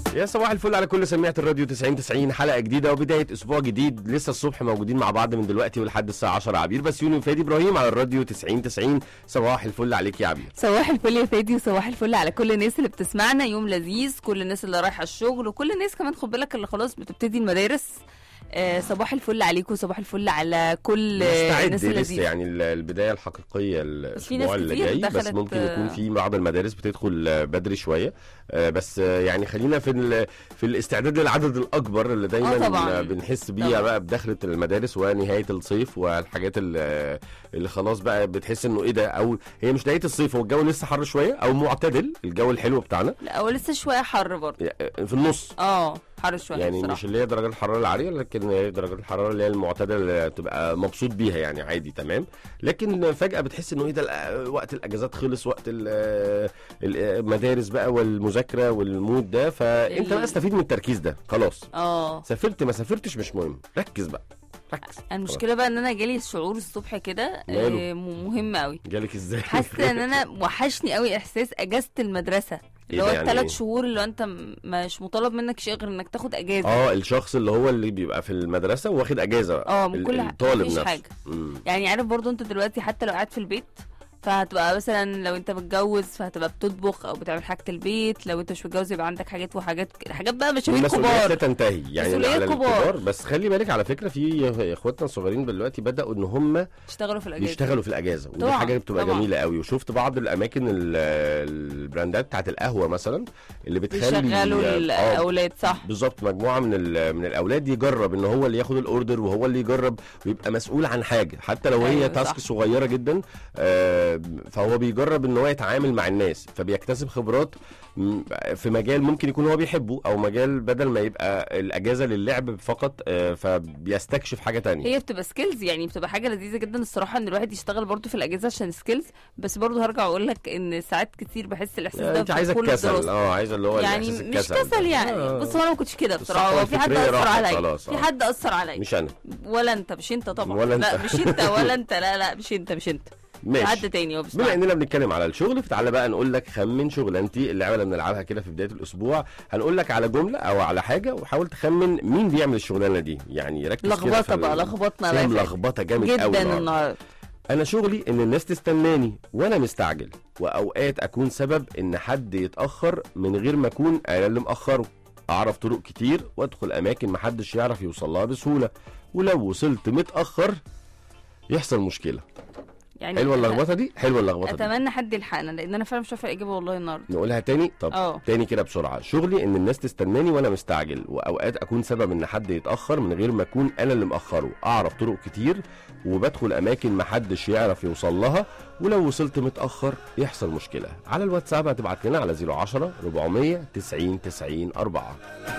يا صباح الفل على كل سميعة الراديو 90 90 حلقة جديدة وبداية أسبوع جديد لسه الصبح موجودين مع بعض من دلوقتي ولحد الساعة 10 عبير بسيوني وفادي إبراهيم على الراديو 90 90 صباح الفل عليك يا عبير صباح الفل يا فادي وصباح الفل على كل الناس اللي بتسمعنا يوم لذيذ كل الناس اللي رايحه الشغل وكل الناس كمان خد بالك اللي خلاص بتبتدي المدارس آه صباح الفل عليكم صباح الفل على كل مستعد الناس لسه اللذيذه يعني ال- البداية الحقيقية بس في الأسبوع ناس اللي كتير جاي بس دخلت، ممكن يكون آه، في بعض المدارس بتدخل آه، بدري شوية آه، بس آه، يعني خلينا في ال- في الاستعداد للعدد الأكبر اللي دايما آه، طبعاً. آه، بنحس بيها طبعاً. بقى بدخلة المدارس ونهاية الصيف والحاجات اللي, اللي خلاص بقى بتحس انه ايه ده او هي مش نهاية الصيف هو الجو لسه حر شوية او معتدل الجو الحلو بتاعنا لا هو لسه شويه حر برضه في النص اه حر شويه يعني بصراحة. مش اللي هي درجات الحراره العاليه لكن هي درجات الحراره اللي هي المعتدله اللي تبقى مبسوط بيها يعني عادي تمام لكن فجاه بتحس انه ايه ده الأ- وقت الاجازات خلص وقت ال- المدارس بقى والمذاكره والمود ده فانت ال- بقى استفيد من التركيز ده خلاص اه سافرت ما سافرتش مش مهم ركز بقى ركز المشكله بقى ان انا جالي شعور الصبح كده ماله؟ آه، م- مهم قوي جالك ازاي حاسه ان انا وحشني قوي احساس اجازه المدرسه اللي ده هو يعني الثلاث إيه؟ شهور اللي هو انت م- مش مطالب منك شيء غير انك تاخد اجازه اه الشخص اللي هو اللي بيبقى في المدرسه واخد اجازه اه من ال- كل الطالب مفيش نفسه حاجة. مم. يعني عارف برضو انت دلوقتي حتى لو قاعد في البيت فهتبقى مثلا لو انت متجوز فهتبقى بتطبخ او بتعمل حاجه البيت لو انت مش متجوز يبقى عندك حاجات وحاجات حاجات بقى مشاوير المسؤوليات لا كبار تنتهي يعني مسؤوليات على كبار. الكبار بس خلي بالك على فكره في اخواتنا الصغيرين دلوقتي بداوا ان هم تشتغلوا في الاجازه بيشتغلوا في الاجازه ودي طبعاً، حاجه بتبقى طبعاً. جميله قوي وشفت بعض الاماكن ال- البراندات بتاعت القهوه مثلا اللي بتخلي بيشغلوا آه، الاولاد صح بالظبط مجموعه من ال- من الاولاد يجرب ان هو اللي ياخد الاوردر وهو اللي يجرب ويبقى مسؤول عن حاجه حتى لو هي أيوة، تاسك صح. صغيره جدا آه، فهو بيجرب ان هو يتعامل مع الناس فبيكتسب خبرات م- في مجال ممكن يكون هو بيحبه او مجال بدل ما يبقى الاجازه للعب فقط آه، فبيستكشف حاجه تانية هي بتبقى سكيلز يعني بتبقى حاجه لذيذه جدا الصراحه ان الواحد يشتغل برضو في الاجازه عشان سكيلز بس برضو هرجع اقول لك ان ساعات كتير بحس الاحساس ده انت في عايزه كل الكسل الدراسة. اه عايزه اللي هو يعني الإحساس مش الكسل كسل يعني آه. بص هو انا ما كنتش كده بصراحه الصحة هو في حد الفكرية اثر راحت عليا خلاص، في آه. حد اثر عليا مش انا ولا انت مش انت طبعا ولا أنت. لا مش انت ولا انت لا لا مش انت مش انت ماشي حد تاني هو بما بصراحه اننا بنتكلم على الشغل فتعالى بقى نقول لك خمن شغلانتي اللعبه اللي بنلعبها كده في بدايه الاسبوع هنقول لك على جمله او على حاجه وحاول تخمن مين بيعمل الشغلانه دي يعني ركز كده لخبطه في بقى ال- لخبطنا فيها بقى ملخبطه جامد قوي جدا النهاردة. النهارده انا شغلي ان الناس تستناني وانا مستعجل واوقات اكون سبب ان حد يتاخر من غير ما اكون انا اللي مأخره اعرف طرق كتير وادخل اماكن محدش يعرف يوصل لها بسهوله ولو وصلت متاخر يحصل مشكله يعني حلوه أنا اللخبطه دي حلوه اللخبطه دي اتمنى حد يلحقنا لان انا فعلا مش عارفه الاجابه والله النهارده نقولها تاني طب اه. تاني كده بسرعه شغلي ان الناس تستناني وانا مستعجل واوقات اكون سبب ان حد يتاخر من غير ما اكون انا اللي مأخره اعرف طرق كتير وبدخل اماكن محدش يعرف يوصل لها ولو وصلت متاخر يحصل مشكله على الواتساب هتبعت لنا على 010 400 90 90 4